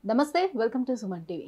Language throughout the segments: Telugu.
నమస్తే వెల్కమ్ టు సుమన్ టీవీ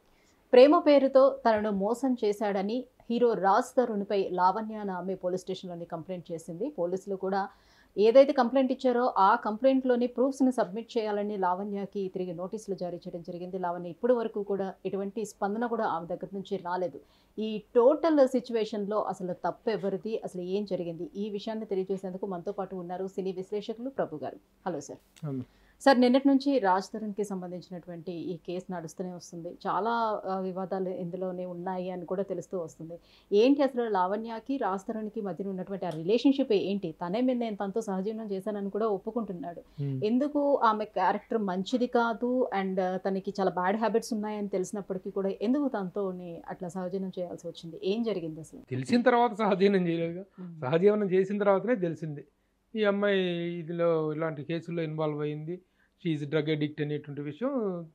ప్రేమ పేరుతో తనను మోసం చేశాడని హీరో రాజ్ తరుణ్పై లావణ్య అనే ఆమె పోలీస్ స్టేషన్లోని కంప్లైంట్ చేసింది పోలీసులు కూడా ఏదైతే కంప్లైంట్ ఇచ్చారో ఆ కంప్లైంట్లోని ప్రూఫ్స్ని సబ్మిట్ చేయాలని లావణ్యకి తిరిగి నోటీసులు జారీ చేయడం జరిగింది లావణ్య ఇప్పటి వరకు కూడా ఎటువంటి స్పందన కూడా ఆమె దగ్గర నుంచి రాలేదు ఈ టోటల్ సిచ్యువేషన్లో అసలు తప్పు ఎవరిది అసలు ఏం జరిగింది ఈ విషయాన్ని తెలియజేసేందుకు మనతో పాటు ఉన్నారు సినీ విశ్లేషకులు ప్రభు గారు హలో సార్ అవును. సార్ నిన్నటి నుంచి రాజ్ తరుణ్కి సంబంధించినటువంటి ఈ కేసు నడుస్తూనే వస్తుంది చాలా ఆ, వివాదాలు ఇందులోనే ఉన్నాయి అని కూడా తెలుస్తూ వస్తుంది ఏంటి అసలు లావణ్యకి రాజ్ తరుణ్కి మధ్యన ఉన్నటువంటి ఆ రిలేషన్షిప్ ఏంటి తనే మీద నేను తనతో సహజీవనం చేశానని కూడా ఒప్పుకుంటున్నాడు ఎందుకు ఆమె క్యారెక్టర్ మంచిది కాదు అండ్ తనకి చాలా బ్యాడ్ హ్యాబిట్స్ ఉన్నాయని తెలిసినప్పటికీ కూడా ఎందుకు తనతో అట్లా సహజీవనం చేయాల్సి వచ్చింది ఏం జరిగింది అసలు తెలిసిన తర్వాత సహజీవనం చేయలేదుగా సహజీవనం చేసిన తర్వాతనే తెలిసింది ఈ అమ్మాయి ఇదిలో ఇలాంటి కేసుల్లో ఇన్వాల్వ్ అయింది షీఈ్ డ్రగ్ అడిక్ట్ అనేటువంటి విషయం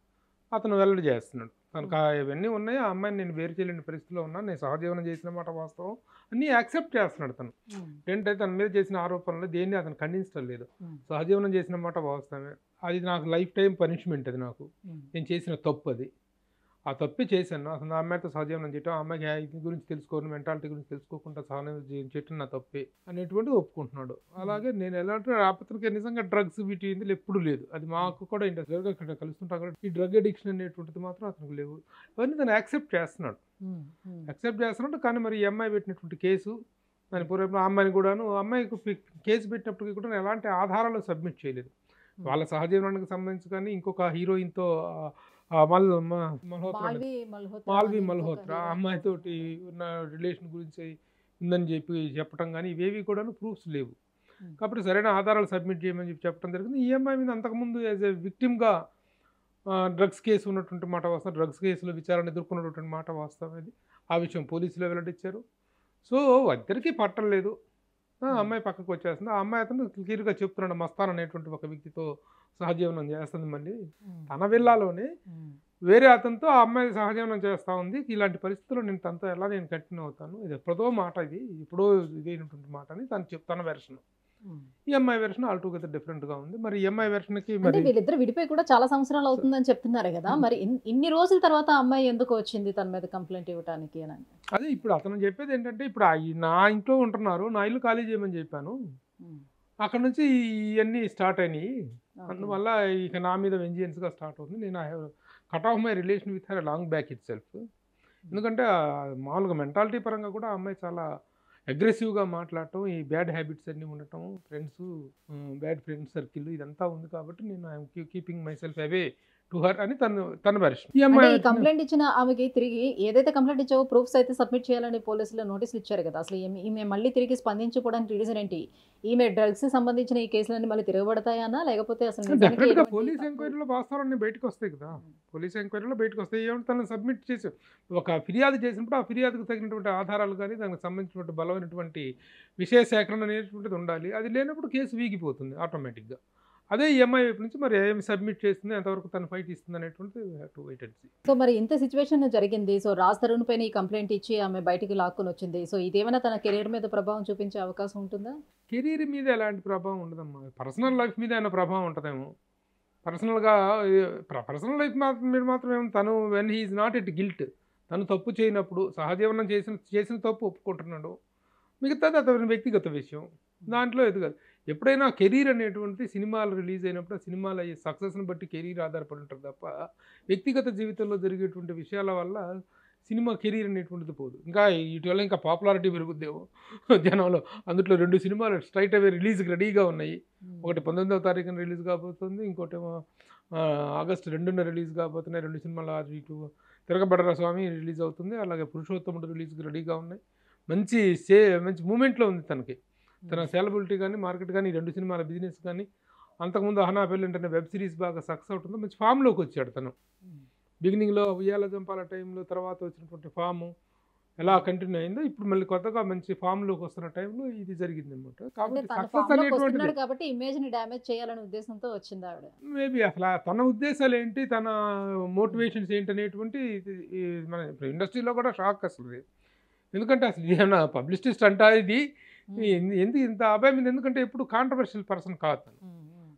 అతను వెల్లడి చేస్తున్నాడు తనకు ఆ ఇవన్నీ ఉన్నాయి ఆ అమ్మాయిని నేను వేరు చేయలేని పరిస్థితిలో ఉన్నాను నేను సహజీవనం చేసిన మాట వాస్తవం అన్నీ యాక్సెప్ట్ చేస్తున్నాడు తను ఏంటంటే తన మీద చేసిన ఆరోపణలు దేన్ని అతను ఖండించడం లేదు సహజీవనం చేసిన మాట వాస్తవమే అది నాకు లైఫ్ టైం పనిష్మెంట్ అది నాకు నేను చేసిన తప్పు అది ఆ తప్పే చేశాను అసలు నా అమ్మాయితో సహజీవనం చేయటం ఆ అమ్మాయికి ఇది గురించి తెలుసుకోవడం మెంటాలిటీ గురించి తెలుసుకోకుండా సహనం చేయటం నా తప్పే అనేటువంటిది ఒప్పుకుంటున్నాడు అలాగే నేను ఎలా అంటే అతనికి నిజంగా డ్రగ్స్ వీటి ఇందులో ఎప్పుడు లేదు అది మాకు కూడా ఇంట్రెస్ట్ కలుస్తుంటాం కూడా ఈ డ్రగ్ అడిక్షన్ అనేటువంటిది మాత్రం అతనికి లేవు అవన్నీ తను యాక్సెప్ట్ చేస్తున్నాడు యాక్సెప్ట్ చేస్తున్నాడు కానీ మరి ఈ అమ్మాయి పెట్టినటువంటి కేసు దాని పూర్వం ఆ అమ్మాయిని కూడాను ఆ అమ్మాయికి పి- కేసు పెట్టినప్పటికీ కూడా ఎలాంటి ఆధారాలు సబ్మిట్ చేయలేదు వాళ్ళ సహజీవనానికి సంబంధించి కానీ ఇంకొక హీరోయిన్తో ఆ- ఆ మల్ మ- మల్హోత్రా మాల్వి మల్హోత్రా మాల్వి అని మల్హోత్రా ఇంకొక ఆ అమ్మాయితోటి ఉన్న రిలేషన్ గురించి ఉందని చెప్పి చెప్పడం కానీ ఇవేవి కూడాను ప్రూఫ్స్ లేవు Hmm. కాబట్టి సరైన ఆధారాలు సబ్మిట్ చేయమని చెప్పి చెప్పడం జరిగింది ఈ అమ్మాయి మీద అంతకుముందు యాజ్ ఎ విక్టిమ్గా డ్రగ్స్ కేసు ఉన్నటువంటి మాట వాస్తవం డ్రగ్స్ కేసులో విచారణ ఎదుర్కొన్నటువంటి మాట వాస్తవం అది ఆ విషయం పోలీసులు వెల్లడించారు సో ఇద్దరికీ పట్టలేదు ఆ Hmm. అమ్మాయి పక్కకు వచ్చేస్తుంది ఆ అమ్మాయి అతను క్లియర్గా చెప్తున్నాడు మస్తాన్ అనేటువంటి ఒక వ్యక్తితో సహజీవనం చేస్తుంది మళ్ళీ ఉమ్, తన విల్లాలోనే ఉమ్, వేరే అతనితో ఆ అమ్మాయి సహజీవనం చేస్తూ ఉంది ఇలాంటి పరిస్థితుల్లో నేను తనతో ఎలా నేను కంటిన్యూ అవుతాను ఇది ఎప్పుడో మాట ఇది ఎప్పుడో ఇదైనటువంటి మాట అని తను చెప్ తన వెర్షన్ ఉమ్. ఈ అమ్మాయి వెర్షన్ ఆల్ టుగెదర్ డిఫరెంట్గా ఉంది మరి ఈ అమ్మాయి వెర్షన్కి అంటే మరి వీళ్ళిద్దరు విడిపోయి కూడా చాలా సంవత్సరాలు అవుతుందని చెప్తున్నారు కదా మరి ఇన్- ఇన్ని రోజుల తర్వాత ఆ అమ్మాయి ఎందుకు వచ్చింది తన మీద కంప్లైంట్ ఇవ్వడానికి అని అంటే. అదే ఇప్పుడు అతను చెప్పేది ఏంటంటే ఇప్పుడు ఆ- ఈ నా ఇంట్లో ఉంటున్నారు నా ఇల్లు ఖాళీ చేయమని చెప్పాను ఉమ్, అక్కడ నుంచి ఇవన్నీ స్టార్ట్ అయినాయి ఓకే. అందువల్ల ఇక నా మీద వెంజియన్స్గా స్టార్ట్ అవుతుంది నేను I have cut off my relation with her long back itself ఎందుకంటే ఆ మామూలుగా మెంటాలిటీ పరంగా కూడా ఆ అమ్మాయి చాలా అగ్రెసివ్గా మాట్లాడటం ఈ బ్యాడ్ హ్యాబిట్స్ అన్నీ ఉండటం ఫ్రెండ్స్ బ్యాడ్ ఫ్రెండ్స్ సర్కిల్ ఇదంతా ఉంది కాబట్టి నేను I'm keeping myself away to her అని తను తన వెర్షన్ ఈ అంటే అమ్మాయి ఈ కంప్లైంట్ ఇచ్చిన ఆమెకి తిరిగి ఏదైతే కంప్లైంట్ ఇచ్చావో ప్రూఫ్స్ అయితే సబ్మిట్ చేయాలని పోలీసులు నోటీసులు ఇచ్చారు కదా అసలు ఈమె- ఈమె మళ్ళీ తిరిగి స్పందించుకోవడానికి రీజన్ ఏంటి ఈమె డ్రగ్స్ సంబంధించిన ఈ కేసులన్నీ మళ్ళీ తిరగబడతాయనా లేకపోతే అసలు నిజానికి డెఫినెట్గా ఎటువంటి పోలీస్ తప్పు- ఎంక్వైరీలో వాస్తవాలన్నీ బయటకు వస్తాయి కదా ఉమ్, పోలీస్ ఎంక్వైరీలో బయటకు వస్తాయి ఏమంటే తను సబ్మిట్ చేసి ఒక ఫిర్యాదు చేసినప్పుడు ఆ ఫిర్యాదుకు తగినటువంటి ఆధారాలు కానీ దానికి సంబంధించినటువంటి బలమైనటువంటి విషయ సేకరణ అనేటువంటిది ఉండాలి అది లేనప్పుడు కేసు వీగిపోతుంది ఆటోమేటిక్గా అదే ఈఎంఐ వైపు నుంచి మరి ఏమి సబ్మిట్ చేస్తుంది ఎంతవరకు తను ఫైట్ ఇస్తుంది అనేటువంటిది to wait and see so మరి ఇంత సిచ్యువేషన్ జరిగింది సో రాజ్ తరుణ్ పైన ఈ కంప్లైంట్ ఇచ్చి ఆమె బయటికి లాక్కొని వచ్చింది సో ఇదేమైనా తన కెరీర్ మీద ప్రభావం చూపించే అవకాశం ఉంటుందా కెరీర్ మీద ఎలాంటి ప్రభావం ఉండదమ్మా పర్సనల్ లైఫ్ మీద ఏమైనా ప్రభావం ఉంటుందేమో పర్సనల్గా పర్సనల్ లైఫ్ మాత్రం మీద మాత్రం ఏమో తను when he is not at guilt తను తప్పు చేయనప్పుడు సహజీవనం చేసిన చేసిన తప్పు ఒప్పుకుంటున్నాడు మిగతాది అతని వ్యక్తిగత విషయం దాంట్లో ఇది కాదు ఎప్పుడైనా కెరీర్ అనేటువంటి సినిమాలు రిలీజ్ అయినప్పుడు ఆ సినిమాలు అయ్యే సక్సెస్ని బట్టి కెరీర్ ఆధారపడి ఉంటుంది తప్ప వ్యక్తిగత జీవితంలో జరిగేటువంటి విషయాల వల్ల సినిమా కెరీర్ అనేటువంటిది పోదు ఇంకా ఇటీవల ఇంకా పాపులారిటీ పెరుగుద్దేమో జనంలో అందులో రెండు సినిమాలు స్ట్రైట్ అవే రిలీజ్కి రెడీగా ఉన్నాయి ఒకటి పంతొమ్మిదవ తారీఖున రిలీజ్ కాబోతుంది ఇంకోటేమో ఆ, ఆగస్టు రెండున రిలీజ్ కాబోతున్నాయి రెండు సినిమాలు ఆ ఇటు తిరగబడర స్వామి రిలీజ్ అవుతుంది అలాగే పురుషోత్తముడు రిలీజ్కి రెడీగా ఉన్నాయి మంచి సే మంచి మూమెంట్లో ఉంది తనకి తన సేలబిలిటీ కానీ మార్కెట్ కానీ ఈ రెండు సినిమాల బిజినెస్ కానీ అంతకుముందు అహనా పెళ్ళంటే వెబ్ సిరీస్ బాగా సక్సెస్ అవుతుంది మంచి ఫామ్లోకి వచ్చాడు తను బిగినింగ్లో ఉయ్యాల జంపాల టైంలో తర్వాత వచ్చినటువంటి ఫాము ఎలా కంటిన్యూ అయిందో ఇప్పుడు మళ్ళీ కొత్తగా మంచి ఫామ్లోకి వస్తున్న టైంలో ఇది జరిగింది అనమాట అంటే కాబట్టి తన సక్సెస్ ఫామ్ లోకి అనేటువంటిది వస్తున్నాడు కాబట్టి ఇమేజ్ ని డ్యామేజ్ చేయాలనే ఉద్దేశంతో వచ్చింది ఆవిడ మేబీ అసలు ఆ తన ఉద్దేశాలు ఏంటి తన మోటివేషన్స్ ఏంటి అనేటువంటి ఇది- ఈ మన ఇప్పుడు ఇండస్ట్రీలో కూడా షాక్ అసలు ఇది. ఎందుకంటే అసలు ఇది ఏమన్నా పబ్లిసిస్ట్ అంటా ఇది ఎందు- ఎందుకు ఇంత అభయం మీద ఎందుకంటే ఎప్పుడు కాంట్రవర్షియల్ పర్సన్ కాదు తను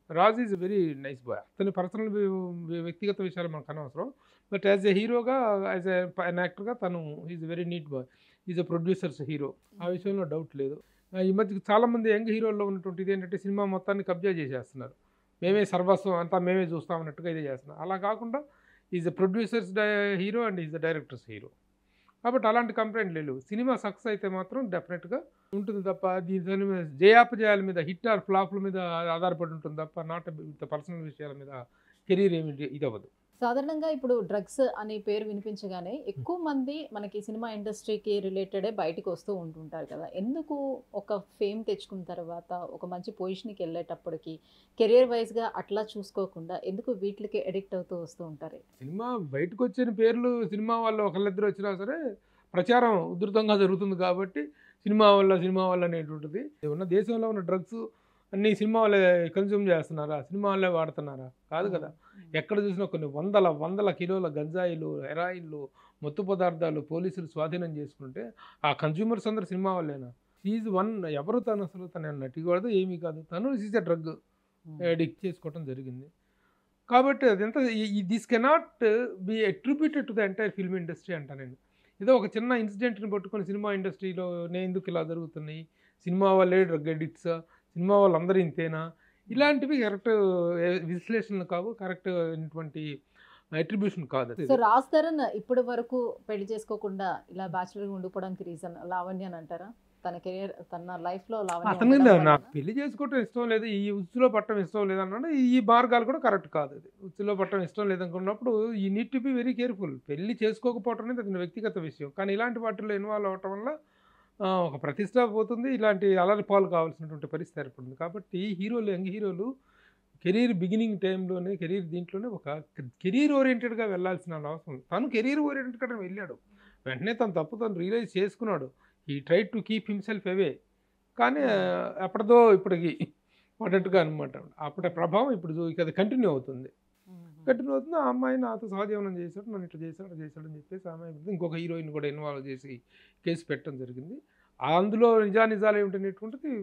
Raj is very nice boy అతని పర్సనల్ వ్యక్తిగత విషయాలు మనకు అనవసరం బట్ యాజ్ ఎ హీరోగా యాజ్ ఎన్ యాక్టర్గా తను is very neat boy is a producers hero ఆ విషయంలో డౌట్ లేదు ఆ, ఈ మధ్య చాలామంది యంగ్ హీరోల్లో ఉన్నటువంటిది ఏంటంటే సినిమా మొత్తాన్ని కబ్జా చేసేస్తున్నారు మేమే సర్వస్వం అంతా మేమే చూస్తాం అన్నట్టుగా ఇదే చేస్తున్నారు అలా కాకుండా is a producers hero and is a directors hero కాబట్టి అలాంటి కంప్లైంట్ లేవు సినిమా సక్సెస్ అయితే మాత్రం డెఫినెట్గా ఉంటుంది తప్ప దీని మీద జయాపజయాల మీద హిట్ ఆర్ ఫ్లాప్ల మీద ఆధారపడి ఉంటుంది తప్ప నాట్ పర్సనల్ విషయాల మీద కెరీర్ ఏమి ఇది అవ్వదు సాధారణంగా ఇప్పుడు డ్రగ్స్ అనే పేరు వినిపించగానే ఎక్కువ మంది మనకి సినిమా ఇండస్ట్రీకి రిలేటెడే బయటకు వస్తూ ఉంటుంటారు కదా ఎందుకు ఒక ఫేమ్ తెచ్చుకున్న తర్వాత ఒక మంచి పొజిషన్కి వెళ్ళేటప్పటికి కెరియర్ వైజ్గా అట్లా చూసుకోకుండా ఎందుకు వీటికి అడిక్ట్ అవుతూ వస్తూ ఉంటారు సినిమా బయటకు వచ్చిన పేర్లు సినిమా వాళ్ళు ఒకళ్ళిద్దరు వచ్చినా సరే ప్రచారం ఉధృతంగా జరుగుతుంది కాబట్టి సినిమా వల్ల సినిమా వల్ల అనేటువంటిది ఉన్న దేశంలో ఉన్న డ్రగ్స్ అన్ని సినిమా వాళ్ళే కన్జ్యూమ్ చేస్తున్నారా సినిమా వాళ్ళే వాడుతున్నారా కాదు కదా ఎక్కడ చూసినా కొన్ని వందల వందల కిలోల గంజాయిలు హెరాయిన్లు మత్తు పదార్థాలు పోలీసులు స్వాధీనం చేసుకుంటే ఆ కన్జ్యూమర్స్ అందరు సినిమా వాళ్ళేనా ఈజ్ వన్ ఎవరు తను అసలు తను నటి కాదు ఏమీ కాదు తను ఈజ్ ఎ డ్రగ్ అడిక్ట్ చేసుకోవడం జరిగింది కాబట్టి అదంతా this cannot be attributed to the entire film industry అంట నేను ఏదో ఒక చిన్న ఇన్సిడెంట్ని పట్టుకొని సినిమా ఇండస్ట్రీలో నేను ఎందుకు ఇలా జరుగుతున్నాయి సినిమా వాళ్ళే డ్రగ్ అడిక్ట్స్ సినిమా వాళ్ళందరూ ఇంతేనా ఇలాంటివి కరెక్ట్ విశ్లేషణలు కావు కరెక్ట్ అయినటువంటి అట్రిబ్యూషన్ కాదు అది. సో రాజ్ తరుణ్ ఇప్పటి వరకు పెళ్లి చేసుకోకుండా ఇలా బ్యాచులర్గా ఉండిపోవడానికి రీజన్ లావణ్య అని అంటారా తన కెరియర్ తన లైఫ్లో లావణ్య అతను ఉండడం నాకు వల్లనా? పెళ్లి చేసుకోవటం ఇష్టం లేదు ఈ ఉచ్చులో పట్టడం ఇష్టం లేదు అన్నాడు ఈ మార్గాలు కూడా కరెక్ట్ కాదు అది ఉచ్చులో పట్టడం ఇష్టం లేదనుకున్నప్పుడు he need to be very careful పెళ్లి చేసుకోకపోవటం అనేది అతని వ్యక్తిగత విషయం కానీ ఇలాంటి వాటిల్లో ఇన్వాల్వ్ అవ్వటం వల్ల ఆ, ఒక ప్రతిష్ట పోతుంది ఇలాంటి అలరి పాలు కావాల్సినటువంటి పరిస్థితి ఏర్పడింది కాబట్టి హీరోలు యంగ్ హీరోలు కెరీర్ బిగినింగ్ టైంలోనే కెరీర్ దీంట్లోనే ఒక కెరీర్ ఓరియంటెడ్గా వెళ్ళాల్సిన అవసరం ఉంది. తను కెరీర్ ఓరియంటెడ్గా వెళ్ళాడు వెంటనే తను తప్పు తను రియలైజ్ చేసుకున్నాడు he try to keep himself away కానీ ఆ, ఎప్పటిదో ఇప్పటికి పడ్డట్టుగా అనమాట అప్పటి ప్రభావం ఇప్పుడు చూ- ఇక అది కంటిన్యూ అవుతుంది కంటిన్యూ అవుతుంది ఆ అమ్మాయి నాతో సహజీవనం చేశాడు నన్ను ఇట్లా చేశాడు అట్లా చేశాడు అని చెప్పేసి ఆ అమ్మాయి మీద ఇంకొక హీరోయిన్ కూడా ఇన్వాల్వ్ చేసి కేసు పెట్టడం జరిగింది ఆ అందులో నిజా నిజాలు ఏమిటనేటువంటిది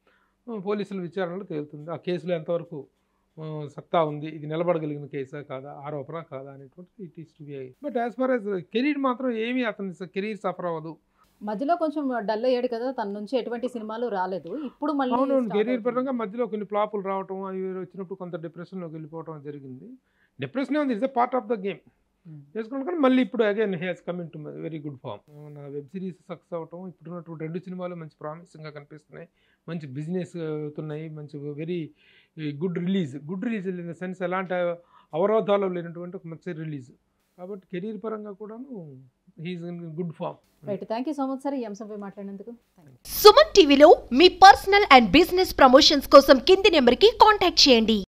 ఆ, పోలీసుల విచారణలో తేలుతుంది ఆ కేసులో ఎంతవరకు ఆ, సత్తా ఉంది ఇది నిలబడగలిగిన కేసా కాదా ఆరోపణ కాదా అనేటువంటిది it is to be but as far as career మాత్రం ఏమీ అతని కెరీర్ సఫర్ అవ్వదు మధ్యలో కొంచెం డల్ అయ్యాడు కదా తన నుంచి ఎటువంటి సినిమాలు రాలేదు ఇప్పుడు మళ్ళీ అవునవును start కెరీర్ అవుతుంది. పరంగా మధ్యలో కొన్ని ఫ్లాపులు రావటం అవి ఇవి వచ్చినప్పుడు కొంత డిప్రెషన్లోకి వెళ్ళిపోవడం జరిగింది డిప్రెషన్ ఉంది it's part of the game Hmm. చేసుకున్నాను కానీ మళ్ళీ ఇప్పుడు again he has coming to very good form నా వెబ్ సిరీస్ సక్సెస్ అవటం ఇప్పుడు ఉన్నటువంటి రెండు సినిమాలు మంచి ప్రామిసింగ్గా కనిపిస్తున్నాయి మంచి బిజినెస్ అవుతున్నాయి మంచి very good release good release in the sense ఎలాంటి అవరోధాలు లేనటువంటి ఒక మంచి రిలీజ్ కాబట్టి కెరీర్ పరంగా కూడాను he is in good form right thank you so much sir ఈ అంశంపై మాట్లాడినందుకు Thank you. సుమన్ టీవీలో మీ పర్సనల్ అండ్ బిజినెస్ ప్రమోషన్స్ కోసం కింది నెంబర్కి కాంటాక్ట్ చేయండి